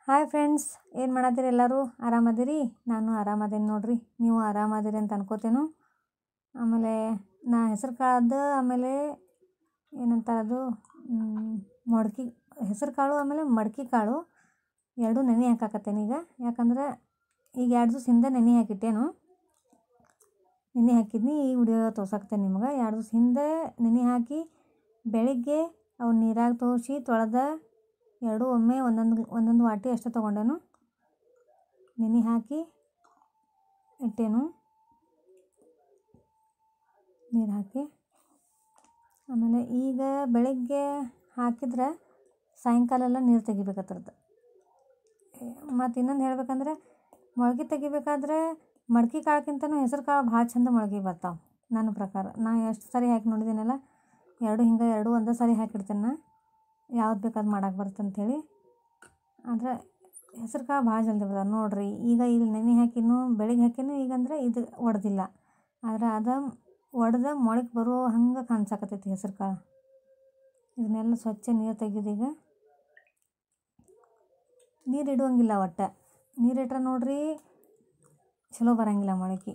hi friends ಏನು ಮಾಡತ್ತೀರಿ ಎಲ್ಲರೂ ಆರಾಮದಿರಿ ನಾನು ಆರಾಮದೇನಿ ನೋಡ್ರಿ ನೀವು ಆರಾಮದಿರಿ ಅಂತ ಅನ್ಕೋತೇನು ಆಮೇಲೆ ನಾ ಹೆಸರು ಕಾಳ್ದು ಆಮೇಲೆ ಏನಂತಾರೆ ಅದು ಮೊಡ್ಕೆ ಹೆಸರು ಕಾಳು ಆಮೇಲೆ ಮಡ್ಕೆ ಕಾಳು ಎರಡೂ ನೆನೆ ಹಾಕಾಕತ್ತೇನೆ ಈಗ ಯಾಕಂದ್ರೆ ಈಗ ಎರಡು ದಿವ್ಸ ಹಿಂದೆ ನೆನೆ ಹಾಕಿಟ್ಟೇನು ನೆನೆ ಹಾಕಿದ್ನಿ ಈ ವಿಡಿಯೋ ತೋರ್ಸಾಕತ್ತೇನೆ ನಿಮ್ಗೆ ಎರಡು ದಿವ್ಸ ಹಿಂದೆ ನೆನೆ ಹಾಕಿ ಬೆಳಿಗ್ಗೆ ಅವು ನೀರಾಗ ತೋರಿಸಿ ತೊಳೆದ ಎರಡೂ ಒಮ್ಮೆ ಒಂದೊಂದು ಒಂದೊಂದು ವಾಟಿ ಅಷ್ಟೇ ತೊಗೊಂಡೇನು ನೆನೆ ಹಾಕಿ ಇಟ್ಟೇನು ನೀರು ಹಾಕಿ ಆಮೇಲೆ ಈಗ ಬೆಳಗ್ಗೆ ಹಾಕಿದ್ರೆ ಸಾಯಂಕಾಲ ಎಲ್ಲ ನೀರು ತೆಗಿಬೇಕದ್ರದ್ದು ಮತ್ತು ಇನ್ನೊಂದು ಹೇಳ್ಬೇಕಂದ್ರೆ ಮೊಳ್ಕೆ ತೆಗಿಬೇಕಾದ್ರೆ ಮಡ್ಕೆ ಕಾಳಕ್ಕಿಂತನೂ ಹೆಸರು ಕಾಳು ಭಾಳ ಚಂದ ಮೊಳ್ಕೆ ಬರ್ತಾವೆ ನನ್ನ ಪ್ರಕಾರ ನಾ ಎಷ್ಟು ಸರಿ ಹಾಕಿ ನೋಡಿದ್ದೀನಲ್ಲ ಎರಡು ಹಿಂಗೆ ಎರಡು ಒಂದೇ ಸಾರಿ ಹಾಕಿಡ್ತೇನೆ ನಾ ಯಾವ್ದು ಬೇಕಾದ್ ಮಾಡಕ್ಕೆ ಬರುತ್ತೆ ಅಂಥೇಳಿ ಆದರೆ ಹೆಸರು ಕಾಳು ಭಾಳ ಜಲ್ದಿ ಬರ್ತಾವೆ ನೋಡಿರಿ ಈಗ ಇಲ್ಲಿ ನೆನೆ ಹಾಕಿನೂ ಬೆಳಿಗ್ಗೆ ಹಾಕಿನೂ ಈಗಂದ್ರೆ ಇದು ಒಡೆದಿಲ್ಲ ಆದ್ರೆ ಅದು ಒಡೆದ ಮೊಳಕೆ ಬರೋ ಹಂಗೆ ಕಾಣ್ಸಕತ್ತೈತಿ ಹೆಸರು ಕಾಳು ಇದನ್ನೆಲ್ಲ ಸ್ವಚ್ಛ ನೀರು ತೆಗೆದೀಗ ನೀರು ಇಡುವಂಗಿಲ್ಲ ಒಟ್ಟು ನೀರು ಇಟ್ರೆ ನೋಡ್ರಿ ಚಲೋ ಬರಂಗಿಲ್ಲ ಮೊಳಕೆ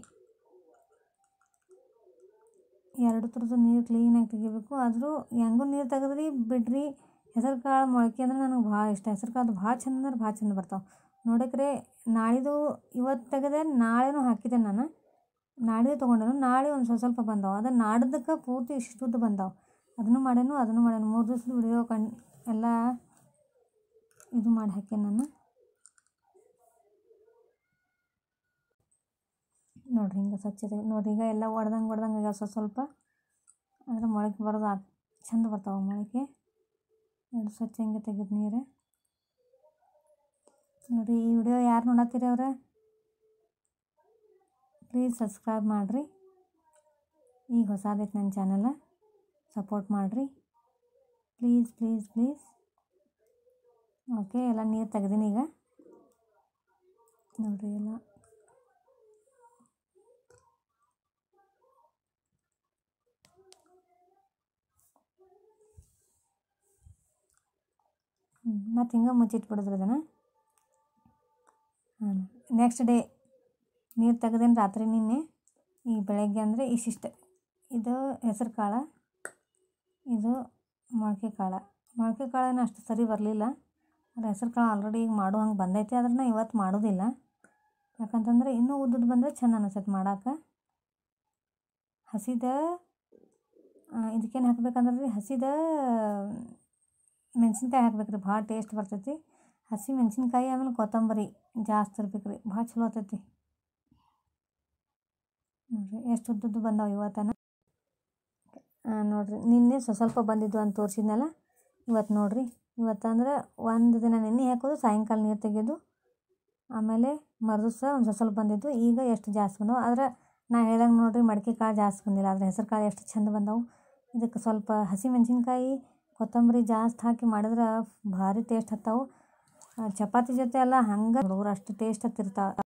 ಎರಡು ಥರದ್ದು ನೀರು ಕ್ಲೀನಾಗಿ ತೆಗಿಬೇಕು ಆದರೂ ಹೆಂಗೂ ನೀರು ತೆಗೆದ್ರಿ ಬಿಡ್ರಿ ಹೆಸರು ಕಾಳು ಮೊಳಕೆ ಅಂದ್ರೆ ನನಗೆ ಭಾಳ ಇಷ್ಟ ಹೆಸರು ಕಾಳು ಭಾಳ ಚಂದ ಅಂದ್ರೆ ಭಾಳ ಚಂದ ಬರ್ತಾವೆ ನೋಡಕ್ರೆ ನಾಳಿದು ಇವತ್ತು ತೆಗೆದೆ ನಾಳೆನೂ ಹಾಕಿದ್ದೆ ನಾನು ನಾಳೆ ತೊಗೊಂಡೇನು ನಾಳೆ ಒಂದು ಸ್ವಲ್ಪ ಸ್ವಲ್ಪ ಬಂದವು ಅದು ನಾಡ್ದಕ್ಕೆ ಪೂರ್ತಿ ಇಷ್ಟುದ್ದು ಬಂದವು ಅದನ್ನು ಮಾಡೇನು ಅದನ್ನು ಮಾಡೇನು ಮೂರು ದಿವ್ಸದ ವಿಡಿಯೋ ಕಣ್ ಎಲ್ಲ ಇದು ಮಾಡಿ ಹಾಕೇನಿ ನಾನು ನೋಡ್ರಿ ಹಿಂಗೆ ಸ್ವಚ್ಛತೆ ನೋಡ್ರಿ ಈಗ ಎಲ್ಲ ಒಡ್ದಂಗೆ ಒಡ್ದಂಗೆ ಈಗ ಸ್ವಲ್ಪ ಸ್ವಲ್ಪ ಅಂದ್ರೆ ಮೊಳಕೆ ಬರೋದು ಆ ಚಂದ ಬರ್ತಾವೆ ಮೊಳಕೆ ಎರಡು ಸ್ವಚ್ಛ ಹಿಂಗೆ ತೆಗೆದು ನೀರು ನೋಡಿರಿ ಈ ವಿಡಿಯೋ ಯಾರು ನೋಡತ್ತೀರಿ ಅವ್ರೆ ಪ್ಲೀಸ್ ಸಬ್ಸ್ಕ್ರೈಬ್ ಮಾಡಿರಿ ಈಗ ಹೊಸದೈತೆ ನನ್ನ ಚಾನಲ್ ಸಪೋರ್ಟ್ ಮಾಡಿರಿ ಪ್ಲೀಸ್ ಪ್ಲೀಸ್ ಪ್ಲೀಸ್ ಓಕೆ ಎಲ್ಲ ನೀರು ತೆಗ್ದೀನಿ ಈಗ ನೋಡಿರಿ ಎಲ್ಲ ಹ್ಞೂ ಮತ್ತು ಹಿಂಗೆ ಮುಚ್ಚಿಟ್ಬಿಡಿದ್ರಿ ಅದನ್ನು ಹಾಂ ನೆಕ್ಸ್ಟ್ ಡೇ ನೀರು ತೆಗ್ದೇನು ರಾತ್ರಿ ನಿನ್ನೆ ಈಗ ಬೆಳಗ್ಗೆ ಅಂದರೆ ಇಷ್ಟಿಷ್ಟು ಇದು ಹೆಸರು ಕಾಳು ಇದು ಮೊಳಕೆ ಕಾಳು ಮೊಳಕೆ ಕಾಳೇನು ಅಷ್ಟು ಸರಿ ಬರಲಿಲ್ಲ ಆದರೆ ಹೆಸರು ಕಾಳು ಆಲ್ರೆಡಿ ಈಗ ಮಾಡೋ ಹಂಗೆ ಬಂದೈತೆ ಆದ್ರೆ ನಾ ಇವತ್ತು ಮಾಡೋದಿಲ್ಲ ಯಾಕಂತಂದ್ರೆ ಇನ್ನೂ ಉದ್ದದ್ದು ಬಂದರೆ ಚಂದ ಅನಿಸ್ತೈತೆ ಮಾಡಕ್ಕೆ ಹಸಿದ ಇದಕ್ಕೇನು ಹಾಕ್ಬೇಕಂದ್ರೆ ರೀ ಹಸಿದ ಮೆಣಸಿನ್ಕಾಯಿ ಹಾಕ್ಬೇಕು ರೀ ಭಾಳ ಟೇಸ್ಟ್ ಬರ್ತೈತಿ ಹಸಿ ಮೆಣಸಿನ್ಕಾಯಿ ಆಮೇಲೆ ಕೊತ್ತಂಬರಿ ಜಾಸ್ತಿ ಇರ್ಬೇಕು ರೀ ಭಾಳ ಚಲೋ ಆಗ್ತೈತಿ ನೋಡಿರಿ ಎಷ್ಟು ಉದ್ದದ್ದು ಬಂದಾವೆ ಇವತ್ತನ ನೋಡಿರಿ ನಿನ್ನೆ ಸ್ವಲ್ಪ ಸ್ವಲ್ಪ ಬಂದಿದ್ದು ಅಂತ ತೋರಿಸಿದ್ನಲ್ಲ ಇವತ್ತು ನೋಡಿರಿ ಇವತ್ತಂದ್ರೆ ಒಂದು ದಿನ ನೆನೆ ಹಾಕೋದು ಸಾಯಂಕಾಲ ನೀರು ತೆಗೆಯೋದು ಆಮೇಲೆ ಮರುದಿವ್ಸ ಒಂದು ಸ್ವಲ್ಪ ಸ್ವಲ್ಪ ಬಂದಿದ್ದು ಈಗ ಎಷ್ಟು ಜಾಸ್ತಿ ಬಂದವು ಆದ್ರೆ ನಾ ಹೇಳ್ದಂಗೆ ನೋಡಿರಿ ಮಡಿಕೆ ಕಾಳು ಜಾಸ್ತಿ ಬಂದಿಲ್ಲ ಆದರೆ ಹೆಸರು ಕಾಳು ಎಷ್ಟು ಚಂದ ಬಂದವು ಇದಕ್ಕೆ ಸ್ವಲ್ಪ ಹಸಿ ಮೆಣಸಿನ್ಕಾಯಿ ಕೊತ್ತಂಬರಿ ಜಾಸ್ತಿ ಹಾಕಿ ಮಾಡಿದ್ರೆ ಭಾರಿ ಟೇಸ್ಟ್ ಹತ್ತಾವು ಚಪಾತಿ ಜೊತೆ ಎಲ್ಲ ಹಂಗೆ ಹುಡುಗರು ಅಷ್ಟು ಟೇಸ್ಟ್ ಹತ್ತಿರ್ತಾವೆ